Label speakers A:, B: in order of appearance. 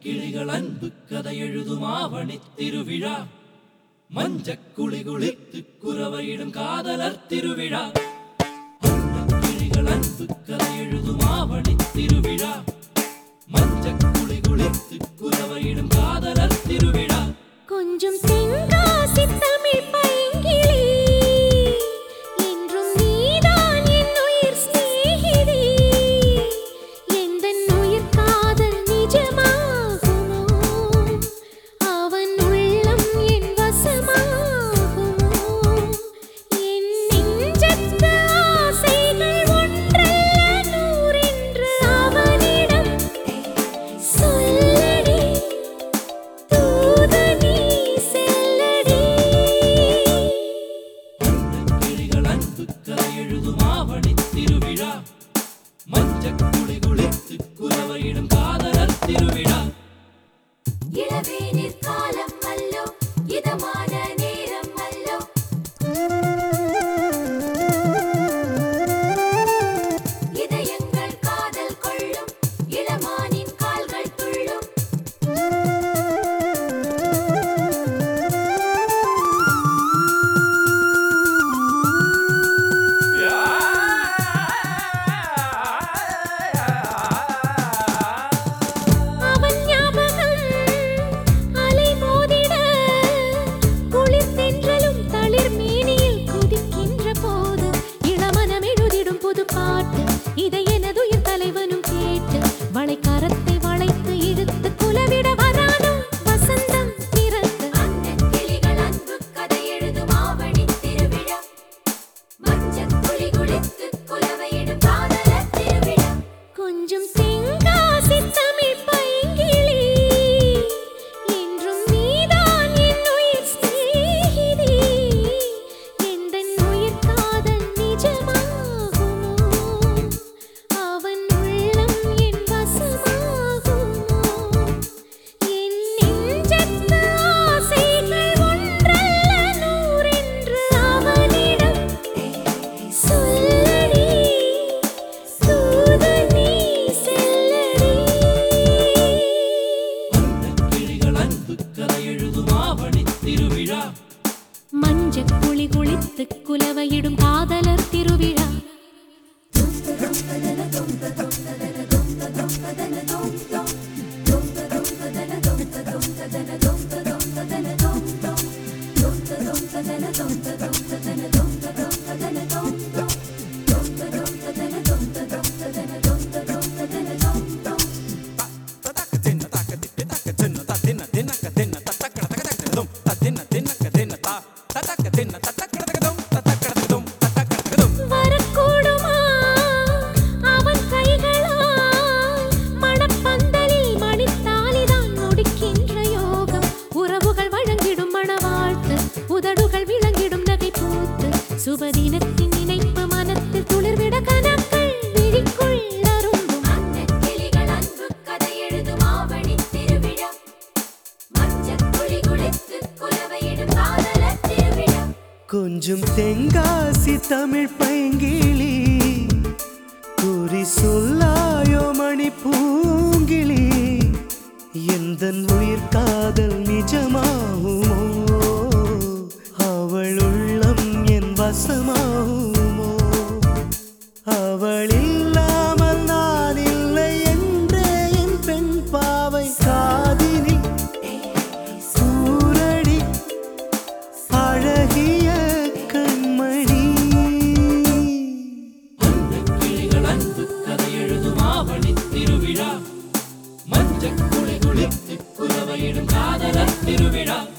A: கிளிகள் அன்பு கதை எழுதும் ஆவணி திருவிழா மஞ்சக் குளி குளித்து குறவையிடும் காதலர் திருவிழா கிளிகள் அன்பு கதை எழுதும் ஆவணி திருவிழா மஞ்சக் குளி குளித்து குறவையிடும் காதலர் திருவிழா
B: கொஞ்சம் தென்காசி தமிழ் பைங்கிளி என்றும் நீதான் என் உயிர் சிநேகிதி எந்தன் உயிர் காதல் நிஜமாகுமோ அவன் உள்ளம் என் வசமாகுமோ என் நெஞ்சத்து ஆசைகள் ஒன்றல்ல நூறென்று அவனிடம் சொல்லடி தூதனி செல்லடி
A: கிளிகள் அன்பு கதை எழுதும் ஆவணி திருவிழா மஞ்சக் குளி குளித்து குறவையிடும் காதலர் திருவிழா
B: இளவேனிற் காலம் அல்லோ இதமான நேரம் அல்லோ இதயங்கள் காதல் கொள்ளும் இளமானின் கால்கள் துள்ளும் அவன் ஞாபகம் அலை மோதிட குளிர் தென்றலும் தளிர் மேனியில் குதிக்கின்ற போது இளமனம் எழுதிடும் புது பாட்டு இதை எனதுயிர் தலைவனும் கேட்டு வளைக்காரத்தை வளைத்து இழுத்து குலவிட வரானோ வசந்தம் பிறந்து அண்ணன் கிளிகள் அன்பு கதை எழுதும் ஆவணி திருவிழா மஞ்சள் குளி குளித்து குலவையிடும் காதலர் திருவிழா கொஞ்சம் தென்காசி தமிழ் பைங்கிளி என்றும் நீதான் என் உயிர் சிநேகிதி எந்தன் உயிர் காதல் நிஜமாகுமோ அவன் உள்ளம் என் வசமாகுமோ என் நெஞ்சத்து ஆசைகள் ஒன்றல்ல நூறென்று அவனிடம் சொல்லடி தூதனி செல்லடி
A: கிளிகள் அன்பு கதை எழுதும் ஆவணி திருவிழா
B: மஞ்சள் குளி குளித்து குலவையிடும் காதலர் திருவிழா வரக்கூடுமா அவன் கைகளால் மணப்பந்தலில் மணித்தாலிதான் முடிக்கின்ற யோகம் உறவுகள் வழங்கிடும் மணவாழ்த்து உதடுகள் விளங்கிடும் நகை பூத்து சுபதினத்தின் நினைப்பு மனத்தில் துளிர்விட கனக்கள் விழிக்குள் அரும்பும் அண்ணன் கிளிகள் அன்பு கதை எழுதும் ஆவணி திருவிழா மஞ்சள் குளி குளித்து குலவையிடும் காதலர் திருவிழா
C: கொஞ்சம் தென்காசி தமிழ் பைங்கிளி குறி சொல்லாயோ மணி பூங்கிளி எந்தன் உயிர் காதல் நிஜமாகுமோ அவள் உள்ளம் என் வசமாகுமோ அவள் இல்லாமல் நான் இல்லை என்றே என் பெண் பாவை காதினில் சூரடி அழகிய கண்மணி
A: கிளிகள் அன்பு கதை எழுதும் ஆவணி திருவிழா மஞ்சள் குளி குளித்து குறவையிடும் காதலர் திருவிழா